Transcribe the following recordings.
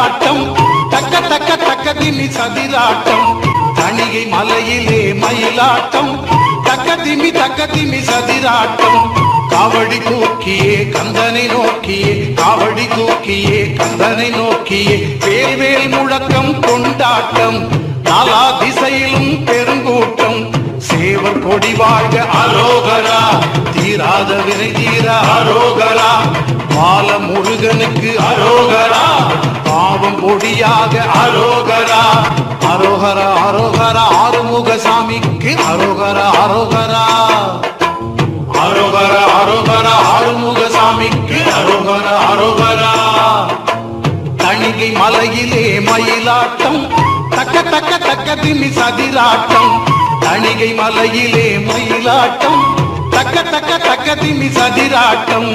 மயிலாட்டம் தக்க தக்க தக்க திமி சதிராட்டம் தணிகை மலையிலே மயிலாட்டம் தக்க திமி தக்க திமி சதிராட்டம் காவடி தூக்கியே கந்தனை நோக்கியே காவடி தூக்கியே கந்தனை நோக்கியே வேல்வேல் முழக்கம் கொண்டாட்டம் நாலா திசையிலும் பெருங்கூட்டம் சேவர் கொடி வாழ்க அரோகரா தீராத வினை தீர அரோகரா பால முருகனுக்கு அரோகரா பாவம் பொடியாக அரோகரா அரோகரா அரோகரா ஆறுமுக சாமிக்கு அரோகரா அரோகரா அரோகரா அரோகரா ஆறுமுக சாமிக்கு அரோகரா அரோகரா தணிகை மலையிலே மயிலாட்டம் தக்க தக்க தக்க திமி சதிராட்டம் தணிகை மலையிலே மயிலாட்டம் தக்க தக்க தக்க திமி சதிராட்டம்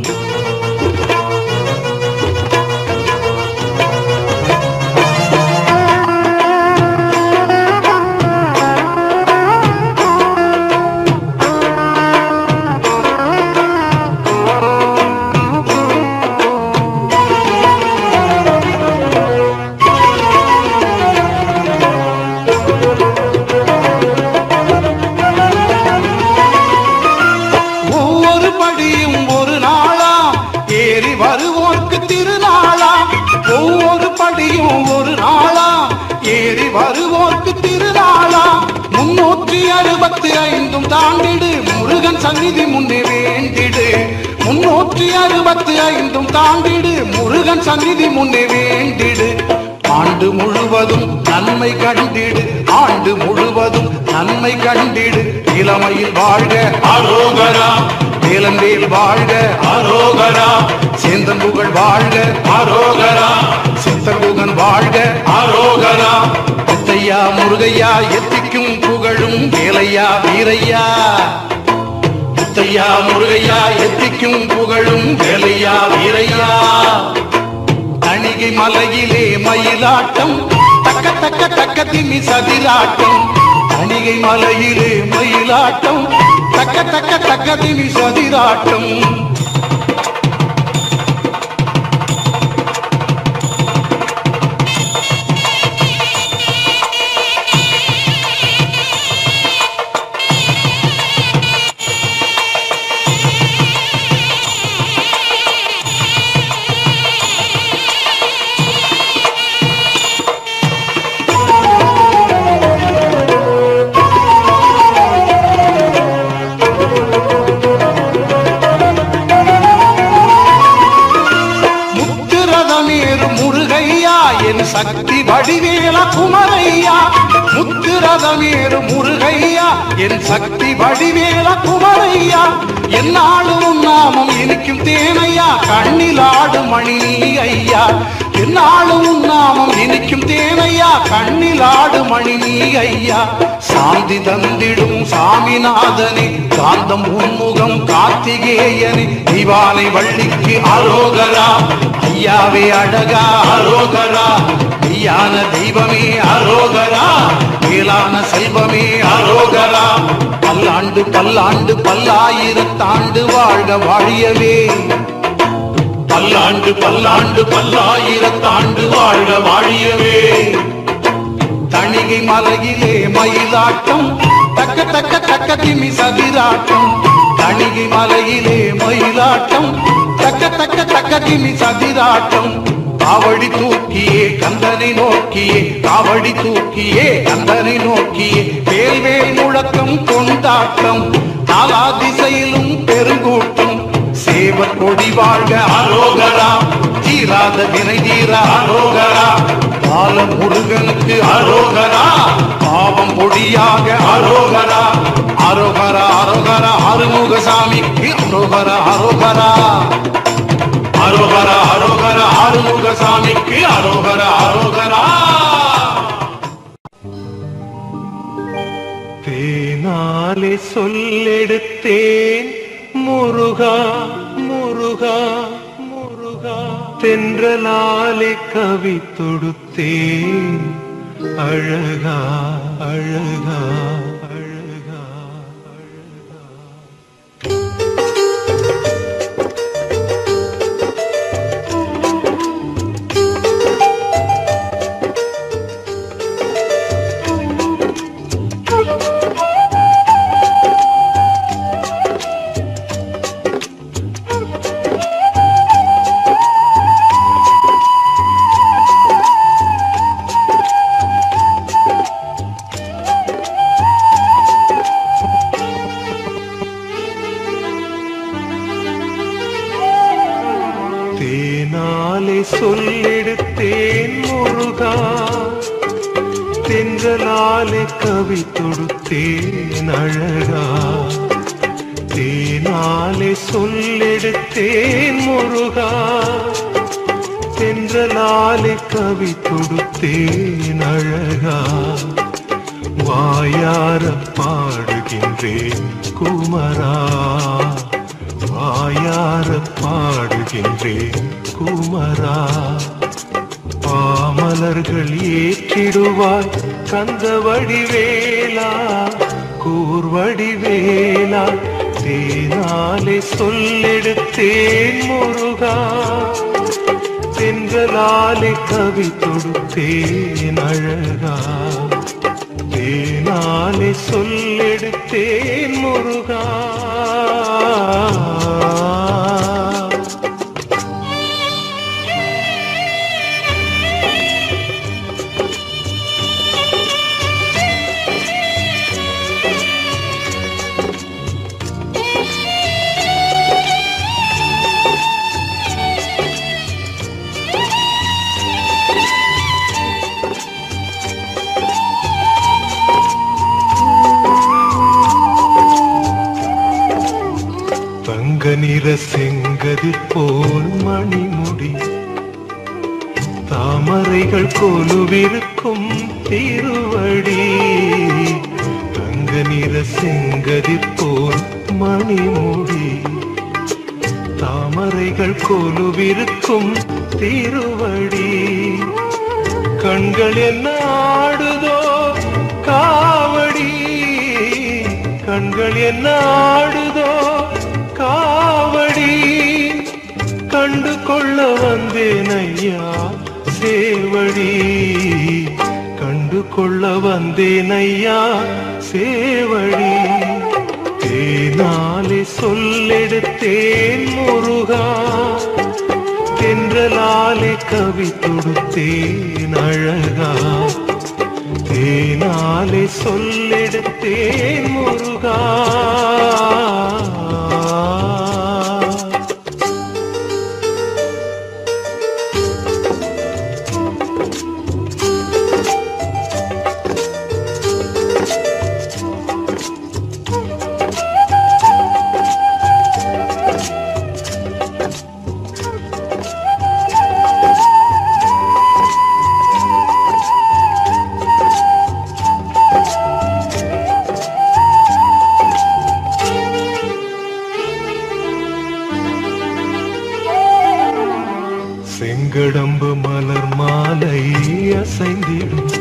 ஒவ்வொரு படியும் ஒரு நாளாம் ஏறி வருவோர்க்கு திருநாளாம் ஒவ்வொரு படியும் ஒரு நாளாம் ஏறி வருவோர்க்கு திருநாளாம் முன்னூற்றி அறுபத்தி ஐந்தும் தாண்டிடு முருகன் சந்நிதி முன்னே வேண்டிடு முன்னூற்றி அறுபத்தி ஐந்தும் தாண்டிடு முருகன் சந்நிதி முன்னே வேண்டிடு ஆண்டு முழுவதும் நன்மை கண்டிடு ஆண்டு முழுவதும் நன்மை கண்டிடு இளமையில் வாழ்க அரோகரா வேலந்தேல் வாழ்க அரோகரா சேந்தன் புகழ் வாழ்க அரோகரா சித்தகுகன் வாழ்க அரோகரா முத்தையா முருகையா எத்திக்கும் புகழும் வேலையா வீரையா முத்தையா முருகையா எத்திக்கும் புகழும் வேலையா வீரையா தணிகை மலையிலே மயிலாட்டம் தக்க தக்க தக்க திமி சதிராட்டம் தணிகை மலையிலே மயிலாட்டம் தக்க தக்க தக்க திமி சதிராட்டம் முத்துரதமேறு முருகையா என் சக்தி வடிவேல குமரையா முத்துரதமேறு முருகையா என் சக்தி வடிவேல குமரையா என்னாலும் உன் நாமம் இனிக்கும் தேனையா கண்ணில் ஆடு மணி நீ ஐயா என்னாலும் உன் நாமம் இனிக்கும் தேனையா கண்ணில் ஆடு மணி நீ ஐயா சாந்தி தந்திடும் சாமிநாதனே காந்தம் உன்முகம் கார்த்திகேயனே திவானை வள்ளிக்கு அரோகரா ஐயாவே அழகா அரோகரா மெய்யான தெய்வமே அரோகரா மேலான செல்வமே அரோகரா பல்லாண்டு பல்லாண்டு பல்லாயிரத்தாண்டு வாழ்க வாழியவே பல்லாண்டு பல்லாண்டு பல்லாயிரத்தாண்டு வாழ்க வாழியவே தணிகை மலையிலே மயிலாட்டம் தக்க தக்க தக்க திமி சதிராட்டம் தணிகை மலையிலே மயிலாட்டம் தக்க தக்க தக்க திமி சதிராட்டம் காவடி தூக்கியே கந்தனை நோக்கியே காவடி தூக்கியே கந்தனை நோக்கியே வேல்வேல் முழக்கம் கொண்டாட்டம் நாலா திசையிலும் பெருங்கூட்டம் சேவர் கொடி வாழ்க அரோகரா தீராத வினை தீர அரோகரா பால முருகனுக்கு அரோகரா பாவம் பொடியாக அரோகரா அரோகரா அரோகரா ஆறுமுகசாமிக்கு அரோகரா அரோகரா அரோகரா அரோகரா ஆறுமுகசாமிக்கு அரோகரா அரோகரா தேனாலே சொல்லெடுத்தேன் முருகா முருகா முருகா தென்றலாலே கவி தொடுத்தேன் அழகா அழகா அழகா அழகா சொல்லெடுத்தேன் முருகா தென்றலாலே கவி தொடுத்தேன் அழகா தேனாலே சொல்லெடுத்தேன் முருகா தென்றலாலே கவி தொடுத்தேன் அழகா வாயார பாடுகின்றேன் குமரா வாயார பாடுகின்றேன் குமரா பாமலர்கள் ஏற்றிடுவாய் கந்த வடிவேலா கூர்வடிவேலா தேனாலே சொல்லெடுத்தேன் முருகா தென்றலாலே கவி தொடுத்தேன் அழகா தேனாலே சொல்லெடுத்தேன் முருகா தங்க நிற செங்கதிர் போல் மணிமுடி தாமரைகள் கொலுவிருக்கும் திருவடி தங்க நிற செங்கதிர் போல் மணிமுடி தாமரைகள் கொலுவிருக்கும் திருவடி கண்கள் என்ன ஆடுதோ காவடி கண்கள் என்ன ஆடுதோ காவடி கண்டு கொள்ள வந்தேன் ஐயா சேவடி கண்டு கொள்ள வந்தேன் ஐயா சேவடி தேனாலே சொல்லெடுத்தேன் முருகா தென்றலாலே கவி தொடுத்தேன் அழகா தேனாலே சொல்லெடுத்தேன் முருகா செங்கடம்பு மலர் மாலை அசைந்திடும்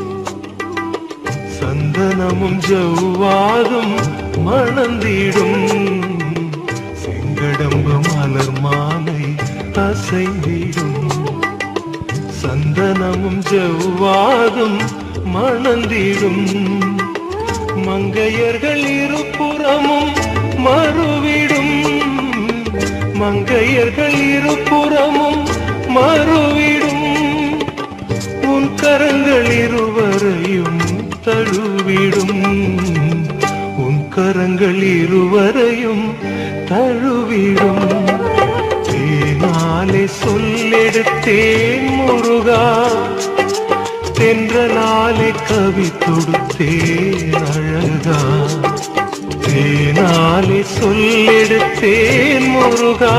சந்தனமும் ஜவ்வாதும் மணந்திடும் செங்கடம்பு மலர் மாலை அசைந்திடும் சந்தனமும் ஜவ்வாதும் மணந்திடும் மங்கையர்கள் இருபுறமும் மறுவிடும் மங்கையர்கள் இருபுறமும் மறுவிடும் உன் கரங்கள் இருவரையும் தழுவிடும் உன் கரங்கள் இருவரையும் தழுவிடும் தேனாலே சொல்லெடுத்தேன் முருகா தென்றலாலே கவி தொடுத்தேன் அழகா தேனாலே சொல்லெடுத்தேன் முருகா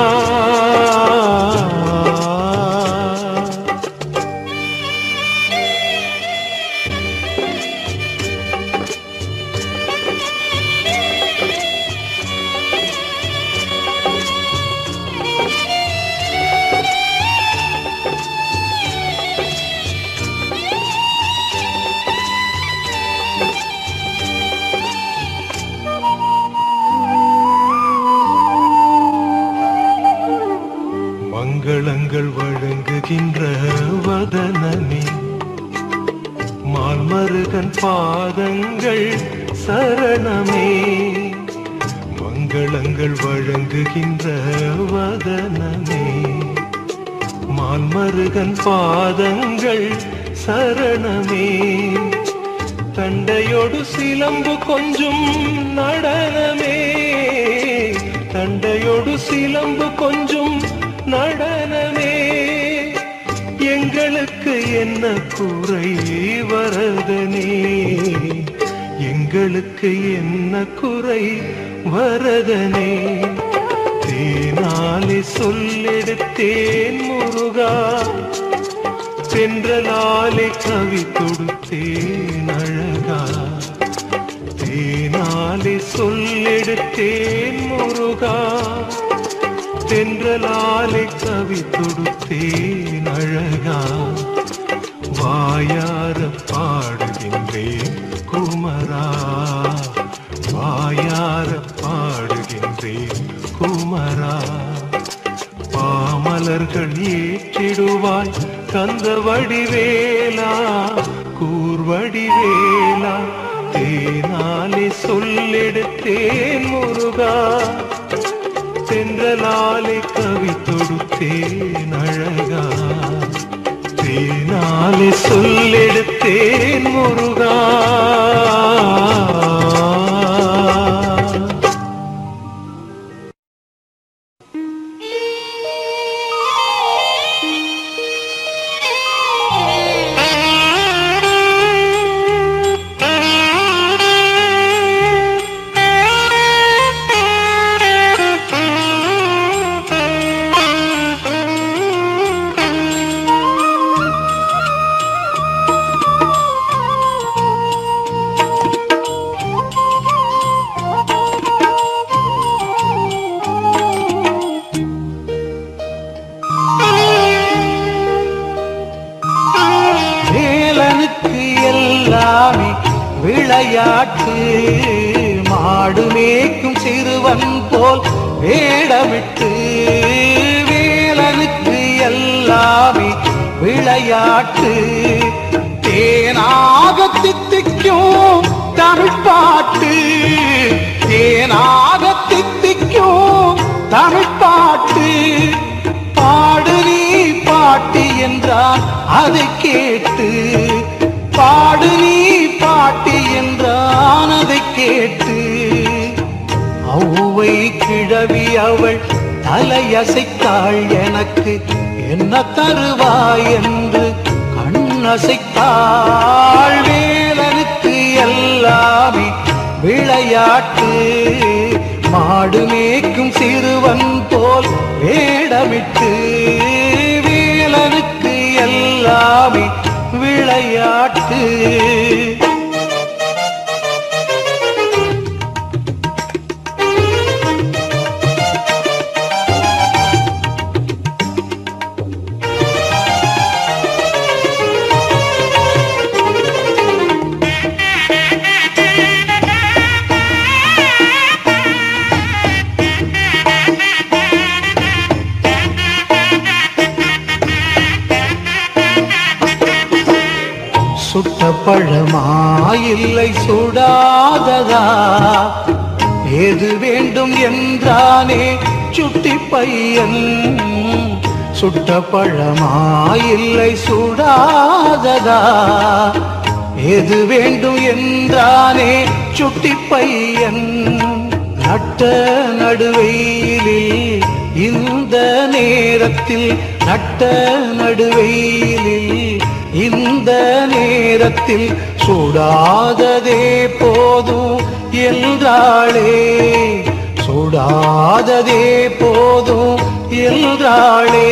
மங்களங்கள் வழங்குகின்ற வதனமே மால்மருகன் பாதங்கள் சரணமே மங்களங்கள் வழங்குகின்ற வதனமே மால்மருகன் பாதங்கள் சரணமே தண்டையோடு சிலம்பு கொஞ்சம் நடனமே தண்டையோடு சிலம்பு கொஞ்சம் நடனமே எங்களுக்கு என்ன குறை வரதனே எங்களுக்கு என்ன குறை வரதனே தேனாலே சொல்லெடுத்தேன் முருகா சென்றலாலே கவி தொடுத்தேன் அழகா தேனாலே சொல்லெடுத்தேன் முருகா தென்றலாலே கவி தொடுத்தேன் அழகா வாயார பாடுகின்றேன் குமரா வாயார பாடுகின்றேன் குமரா பாமலர்கள் ஏற்றிடுவாய் கந்த வடிவேலா கூர்வடிவேலா தேனாலே சொல்லெடுத்தேன் முருகா தென்றலாலே கவி தொடுத்தேன் அழகா தேனாலே சொல்லெடுத்தேன் முருகா வேலனுக்கு எல்லாமே விளையாட்டு மாடு மேய்க்கும் சிறுவன் போல் வேடமிட்டு வேலனுக்கு எல்லாமே விளையாட்டு தேனாக தித்திக்கும் தமிழ் பாட்டு தேனாக தித்திக்கும் தமிழ் பாட்டு பாடு நீ பாட்டு என்றான் அதை கேட்டு பாடு நீ பாட்டு என்றான் அதை கேட்டு ஔவை கிழவி அவள் தலையசைத்தாள் எனக்கு என்ன தருவாய் என்று கண்ணசைத்தாள் வேலனுக்கு எல்லாமே விளையாட்டு மாடு மேய்க்கும் சிறுவன் போல் வேடமிட்டு வேலனுக்கு எல்லாமே விளையாட்டு சுட்ட பழமா இல்லை சுடாததா ஏது வேண்டும் என்றானே சுட்டி பையன் சுட்ட பழமா இல்லை சுடாததா எது வேண்டும் என்றானே சுட்டி பையன் நட்ட நடுவெயிலில் இந்த நேரத்தில் நட்ட நடுவெயிலில் இந்த நேரத்தில் சுடாததே போதும் என்றாளே சுடாததே போதும் என்றாளே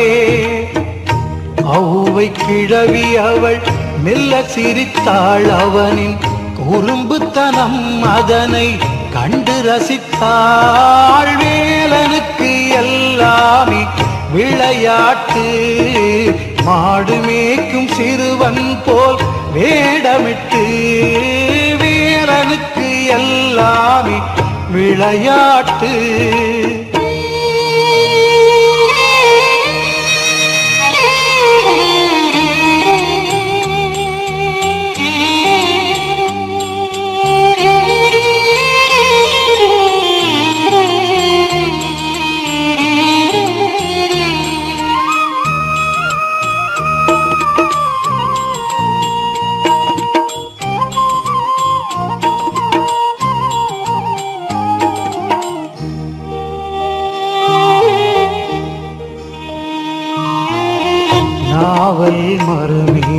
ஔவை கிழவி அவள் மெல்ல சிரித்தாள் அவனின் குறும்புத்தனம் அதனை கண்டு ரசித்தாள் வேலனுக்கு எல்லாமே விளையாட்டு மாடு மேய்க்கும் சிறுவன் போல் வேடமிட்டு வேலனுக்கு எல்லாமே விளையாட்டு நாவல் மறுமீ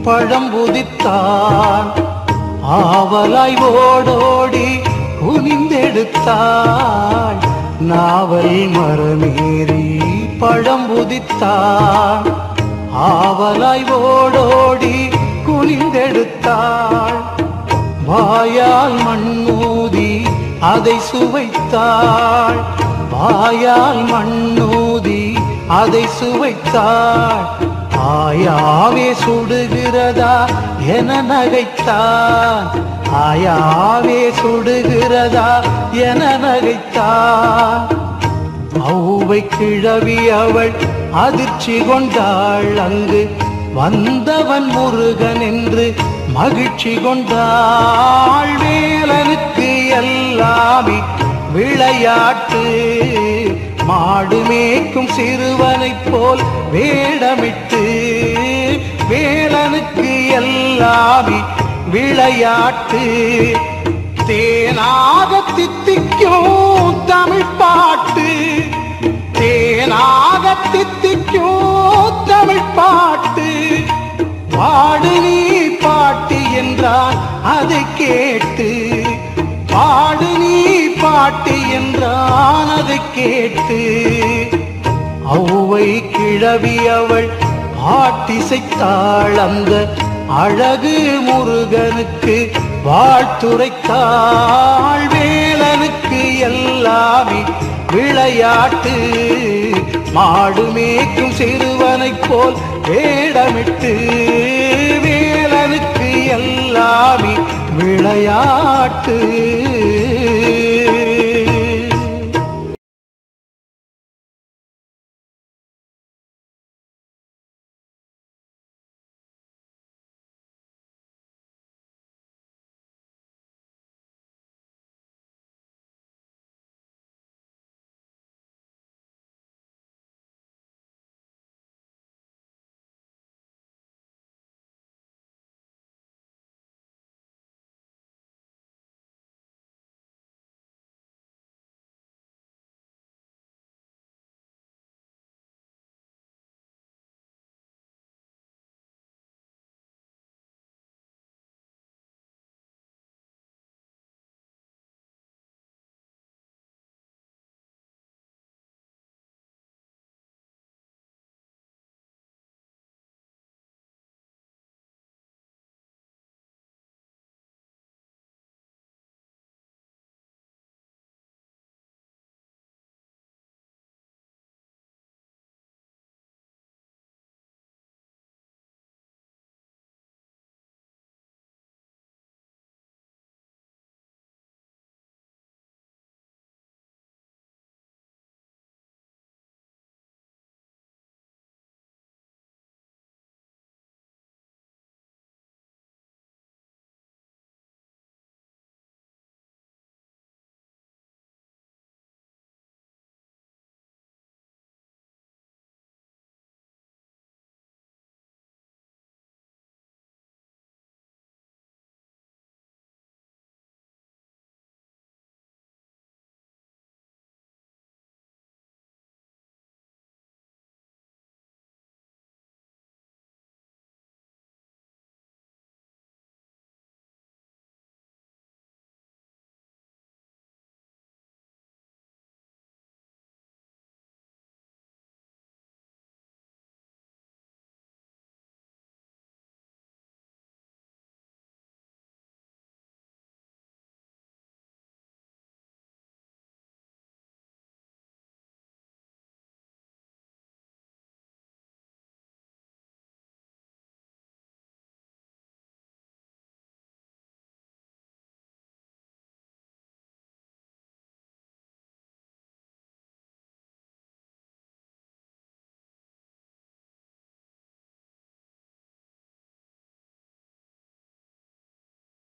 பழம்புதித்தான் ஆவலாய் ஓடோடி குனிந்தெடுத்தாள் நாவல் மரமேறி பழம்புதித்தான் ஆவலாய் ஓடோடி குனிந்தெடுத்தாள் வாயால் மண்ணூதி அதை சுவைத்தாள் வாயால் மண்ணூதி அதை சுவைத்தாள் ஆயாவே சுடுகிறதா என நகைத்தான் ஆயாவே சுடுகிறதா என நகைத்தான் ஔவை கிழவி அவள் அதிர்ச்சி கொண்டாள் அங்கு வந்தவன் முருகன் என்று மகிழ்ச்சி கொண்டாள் வேலனுக்கு எல்லாமே விளையாட்டு மாடு மேய்க்கும் சிறுவனைப் போல் வேடமிட்டு வேலனுக்கு எல்லாமே விளையாட்டு தேனாக தித்திக்கும் தமிழ் பாட்டு தேனாக தித்திக்கும் தமிழ் பாட்டு பாடு நீ பாட்டு என்றான் அதை கேட்டு பாடு நீ பாட்டு என்றான் அதை கேட்டு ஔவை கிழவி அவள் பாட்டிசைத்தாள் அந்த அழகு முருகனுக்கு வாழ்த்துரைத்தாள் வேலனுக்கு எல்லாமே விளையாட்டு மாடு மேய்க்கும் சிறுவனைப் போல் வேடமிட்டு வேலனுக்கு எல்லாமே விளையாட்டு